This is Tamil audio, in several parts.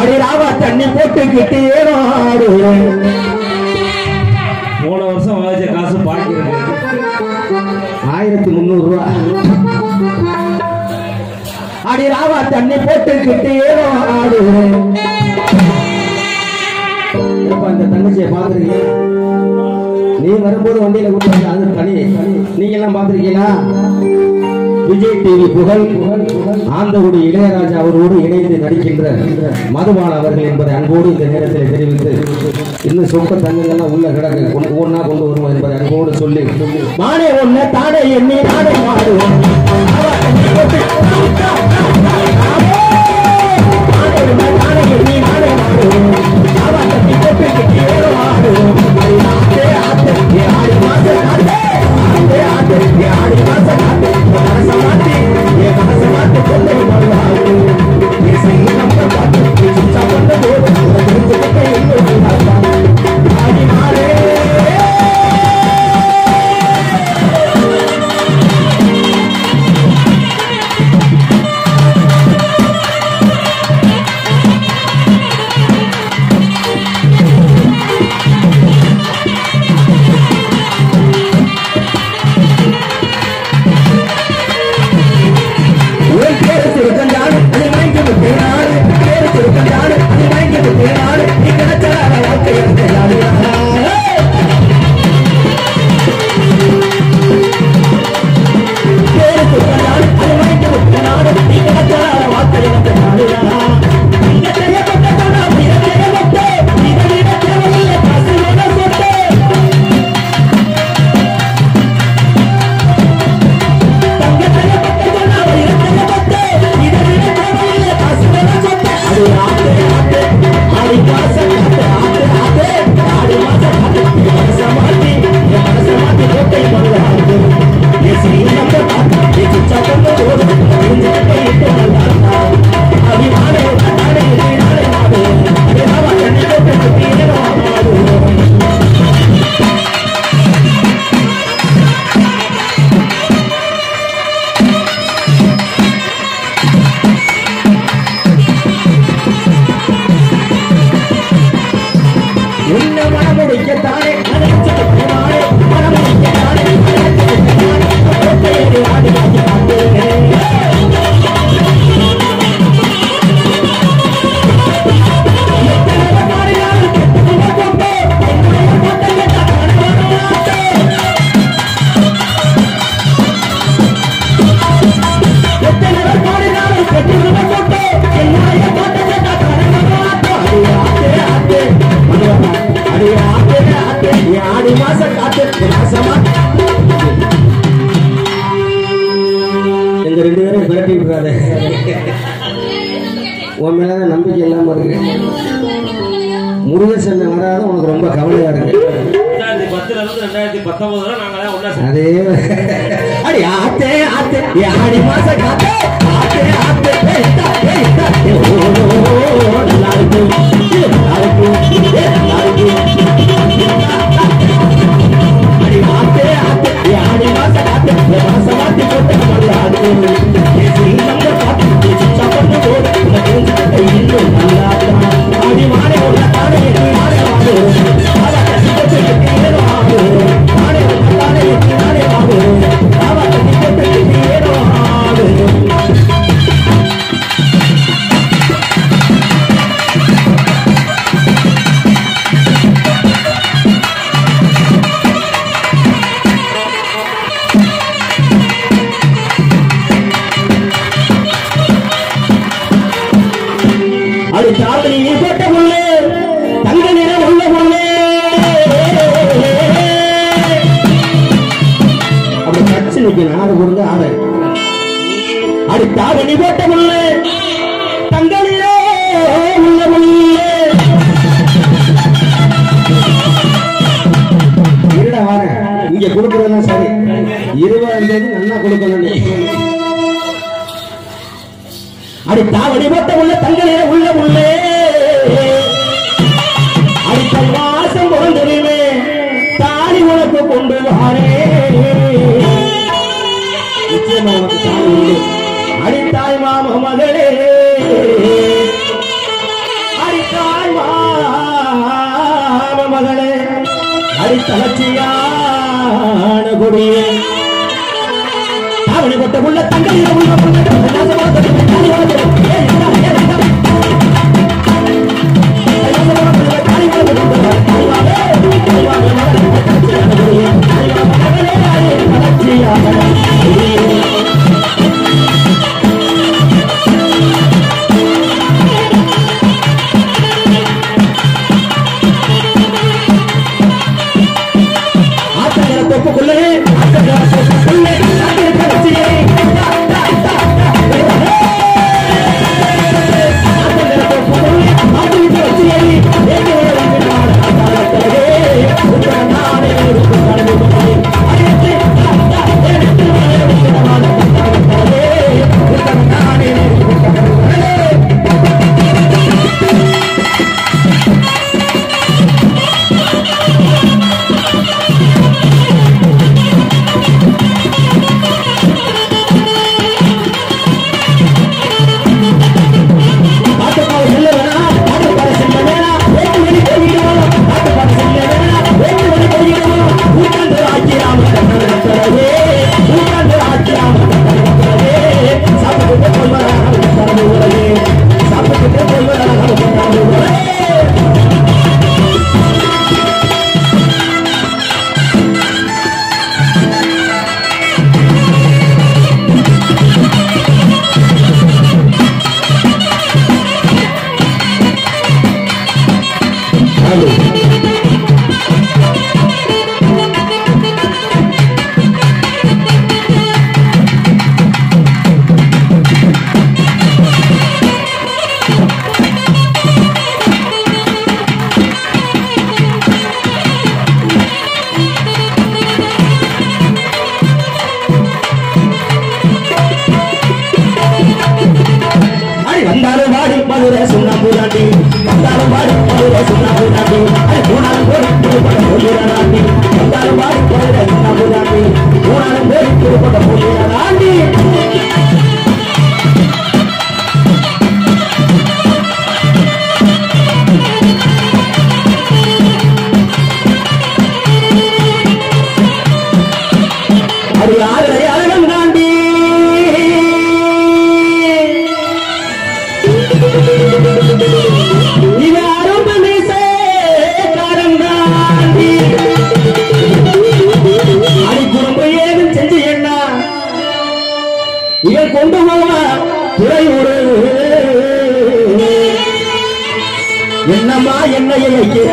அடி ராவா தண்ணி போட்டுக்கிட்டு ஏனோ ஆடுவேன் போன வருஷம் வாங்கிச்ச காசு பாக்கி இருக்கு ஆயிரத்தி முந்நூறு ரூபா அடி ராவா தண்ணி போட்டுக்கிட்டு ஏனோ ஆடுவேன் ஏப்பா இந்த தங்கச்சியை பார்த்துருக்கீங்க நீ வரும்போது வண்டியில கூட்டு அது தனி நீங்க எல்லாம் பார்த்திருக்கீங்களா விஜய் டிவி புகழ் ஆந்தகுடி இளையராஜா அவரோடு இணைந்து நடிக்கின்ற மதுபான் அவர்கள் என்பதை அன்போடு இந்த நேரத்தில் தெரிவித்து இன்னும் சொக்க தங்கங்கள்லாம் உள்ள கிடக்கு கொண்டு ஒன்னா கொண்டு வருவோம் என்பதை அன்போடு சொல்லி மானே ஒண்ணு தானே எண்ணி நானே மாடுவோம் மானே ஒண்ணு தானே எண்ணி நானே மாடுவோம் அவ தட்டி போட்டு கீழே ஆடுவோம் அது ஆட்டே ஆட்டே ஏ ஆடி மாச ஆட்டே ஆட்டே ஆட்டே ஏ ஆடி மாச ஆட்டே மனச மாத்தி ஏ மனச மாத்தி கொள்ளை மறுவாடு ஏ சிங்கம் பாட்டு சுச்சா பண்ண போது தெரிஞ்சுக்கிட்டே இன்னும் ஆடி மாறே உன் பேரு திருக்கஞ்சாடு அது வாங்கி விட்டேனாடு பேரு திருக்கஞ்சாடு அது வாங்கி விட்டேனாடு நீ கிடைச்சால வாழ்க்கை எனக்கு ஜாலியா பேரு திருக்கஞ்சாடு அது வாங்கி விட்டேனாடு நீ கிடைச்சால வாழ்க்கை எனக்கு ஜாலியா நீங்க செய்யப்பட்ட சொன்னா நீங்க செய்யப்பட்ட நீங்க நீங்க தேவையில்லை காசு வேணா சொட்டு தங்க செய்யப்பட்ட சொன்னா வயிறு செய்யப்பட்ட இதை விட தேவையில்லை காசு வேணா சொட்டு அது ஆட்டு ஆட்டு ஆடி காசை ஆட்டு ஆட்டு ஆட்டு ஆடி மாசம் ஆட்டு மனச மாட்டி என் மனச மாட்டி கோட்டை பண்ணுவாங்க என் ஸ்ரீரங்க பாட்டு என் சுச்சா பண்ண போது தெரிஞ்சுக்கிட்டே இட்டு நல்லா அபிமானே நானே நானே நாடு அதே நாவா தண்ணி போட்டு குட்டியே நாடு உன்ன மனமுடிக்கத்தானே மனமுடிக்கத்தானே மனமுடிக்கத்தானே மனமுடிக்கத்தானே கோட்டையடி ஆடி ஆடி ஆடி எங்க ரெண்டு பேரும் விரட்டி விடுறாரு உன் மேல நம்பிக்கை இல்லாம இருக்கு முருகேசன் வராத உனக்கு ரொம்ப கவலையா இருக்கு ரெண்டாயிரத்தி பத்துல இருந்து ரெண்டாயிரத்தி பத்தொன்பது வரை நாங்களாம் ஒண்ணா சேர்ந்து அதே அடி ஆத்தே ஆத்தே ஏ ஆடி மாச காத்தே ஆத்தே ஆத்தே ஏய் தா ஏய் தா ஏ ஓ ஓ ஓ நல்லா இருக்கு இது நல்லா இருக்கு ஏ நல்லா இருக்கு அடி ஆத்தே ஆத்தே ஏ ஆடி மாச காத்தே ஏ மாச மாத்தி போட்டு நல்லா இருக்கு ஏ சிங்கங்க காத்து ஏ சிச்சா பண்ணு போடு இந்த தெரிஞ்சுக்கிட்ட இன்னும் நல்லா இருக்கு அடி மாறே உள்ள தானே நீ மாறே வாடு அவ கட்டி போட்டு ஏதோ ஆடு மாறே உள்ள தானே நீ மாறே வாடு அவ கட்டி போட்டு ஏதோ ஆடு அது சாதனை போட்ட முள்ளே தங்க நிறம் உள்ள முள்ளே அப்படி கட்சி நிக்கணும் ஆடு கொடுங்க ஆடு அது தாவணி போட்ட முள்ளே தங்க நிறம் உள்ள முள்ளே இருடா வாரேன் இங்க கொடுக்கறதெல்லாம் சரி இருபதாம் தேதி நல்லா கொடுக்கணும் நீ அடி தாவடி போட்ட உள்ள தங்களே உள்ள உள்ளே அடித்தல் வாசம் பிறந்ததுமே தாலி உனக்கு கொண்டு வாரே நிச்சயமா உனக்கு தாலி உண்டு அடித்தாய் மாம மகளே தளர்ச்சியான கொடியே தாவணி கொட்ட உள்ள தங்கை உள்ள உள்ள நாசமாக தாலி வளர்த்து ஏய் என்ன ஏய் என்ன தாலி வளர்த்து தாலி வாவே தாலி வாவே தளர்ச்சியான கொடியே தாலி வாவே தளர்ச்சியான கொடியே ஆத்தங்கர தொப்புக்குள்ளே ஆத்தங்கர தொப்புக்குள்ளே ஆத்தங்கர கடைசியே ஆத்தங்கர தொப்புக்குள்ளே ஆத்தங்கர கடைசியே ஏகே வினாட ஆத்தங்கரே உத்தர நாடே உத்தர கடந்து போய் அடித்து எடுத்து வினாட ஆத்தங்கரே உத்தர நாடே உத்தர கடந்து ஆட்டப்பாவை செல்ல வேணாம் ஆட்டப்பாவை செல்ல வேணாம் வேட்டு வழி போகிறோம் ஆட்டப்பாவை செல்ல வேணாம் வேட்டு வழி போகிறோம் ஊட்டாண்டு ஆக்கிராம கட்டணே ஊட்டாண்டு ஆக்கிராம கட்டணே சாப்பிட்டு போய் வராங்க கடந்து உலகே சாப்பிட்டு போய் வராங்க கடந்து உலகே அடி வந்தாலும் வாடி மதுரை சுண்ணாம்பு தாண்டி வந்தாலும் வாடி மதுரை சுண்ணாம்பு தாண்டி அடி மூணாலும் போய் திருப்பட போகிற நாண்டி வந்தாலும் வாடி மதுரை சுண்ணாம்பு தாண்டி மூணாலும் போய் திருப்பட போகிற நாண்டி அடி ஆதரை அழகம் தாண்டி இவன் அரும்பு மீசை காரந்தாண்டி. அடி குறும்பு ஏதும் செஞ்சு என்ன இவன் கொண்டு போவா துறையூரு என்னம்மா என்னைய வைக்கிற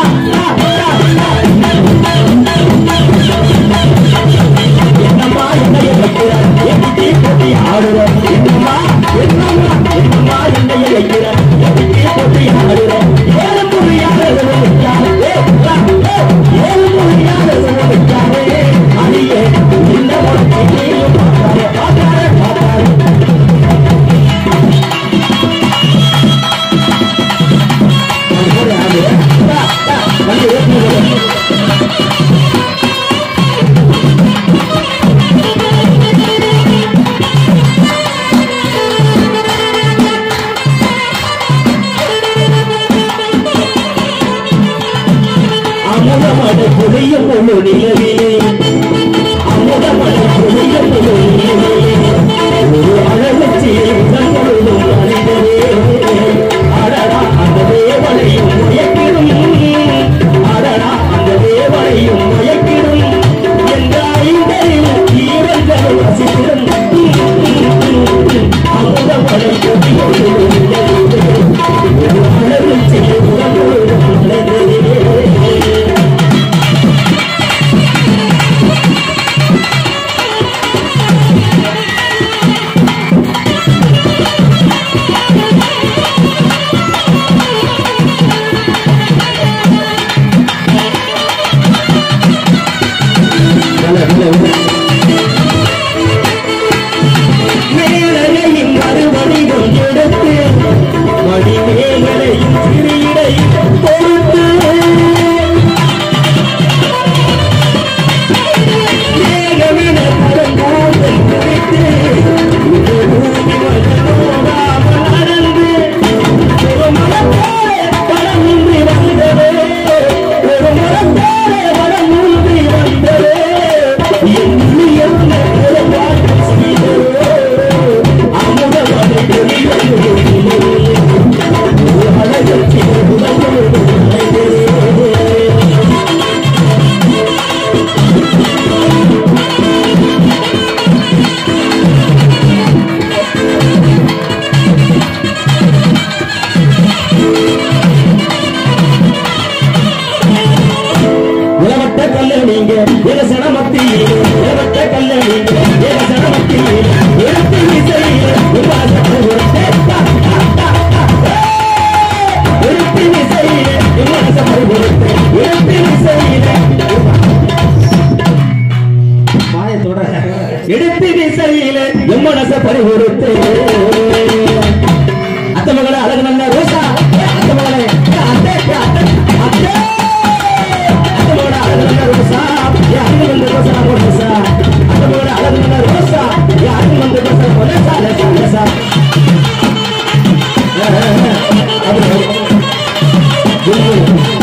என்னம்மா என்னைய வைக்கிற எப்படி போட்டி ஆடுற என்னம்மா என்னம்மா என்னம்மா என்னைய வைக்கிற எப்படி போட்டி ஆடுற ஏழு முறையாக வைக்காதே ஏழு முறையாக வைக்காதே அடியே இந்த முறை நீயும் பார்த்தாரே பார்த்தாரே பார்த்தாரே ஒரு ஆடு தா, தா, வந்து ஏற்றி விடு. அமுதமடை புளியும் முழு நிலவிலே அமுதமடை புளியும் முழு நிலவிலே ஒரு அழகு உடல் முழுதும் அணிந்ததே அடடா அந்த தேவனையும் மயக்கிடும் அடடா அந்த தேவனையும் மயக்கிடும் என்ற ஐந்தரில் ஈரங்கள் வசித்திடும் அமுதமடை புளியும் முழு நிலவிலே ஒரு அழகு உடல் முழுதும் அணிந்ததே மகளே அழகு நல்ல ரோசா ஏ அத்தை மகளே ஏ அத்தை ஏ அத்தை அத்தை அத்தை மகளே அழகு நல்ல ரோசா ஏ அழகு நல்ல ரோசா போடு ரோசா அத்தை மகளே அழகு நல்ல ரோசா ஏ அழகு நல்ல ரோசா போடு லேசா லேசா லேசா ஏ, ஏ, ஏ. அப்படி, அப்படி.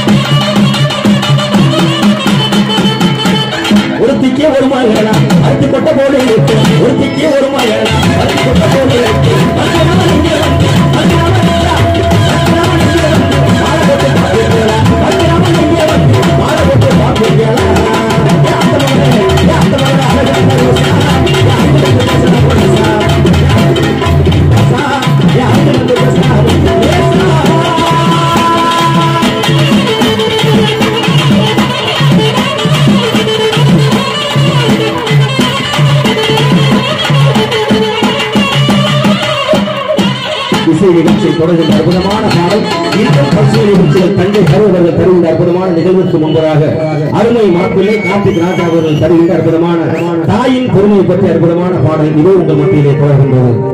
ஒருத்திக்கே ஒரு மகளா அறுத்து கொட்ட போல இருக்கு ஒருத்திக்கே ஒரு மகளா அறுத்து கொட்ட போல இருக்கு மத்தியானம் இங்கே வந்து, மத்தியானம் நேரா, மத்தியானம் இங்கே வந்து, மாலை போட்டு பார்ப்பீங்களா? மத்தியானம் இங்கே வந்து, மாலை போட்டு பார்ப்பீங்களா? ஏன் அந்த மகளே, ஏன் அந்த மகளே அழகான ரோசா? ஏன் அந்த மகளே ரோசா, ரோசா? ரோசா, ஏன் அந்த மகளே ரோசா, ரோசா? இசை நிகழ்ச்சியில் தொடர்கின்ற அற்புதமான பாடல் இன்னும் பசுமை நிகழ்ச்சியில் தங்கை கருவர்கள் தருகின்ற அற்புதமான நிகழ்வுக்கு முன்பதாக அருமை மாப்பிள்ளை கார்த்திக் ராஜா அவர்கள் தருகின்ற அற்புதமான தாயின் பெருமையை பற்றி அற்புதமான பாடல் இதோ உங்கள் மத்தியிலே தொடர்கின்றது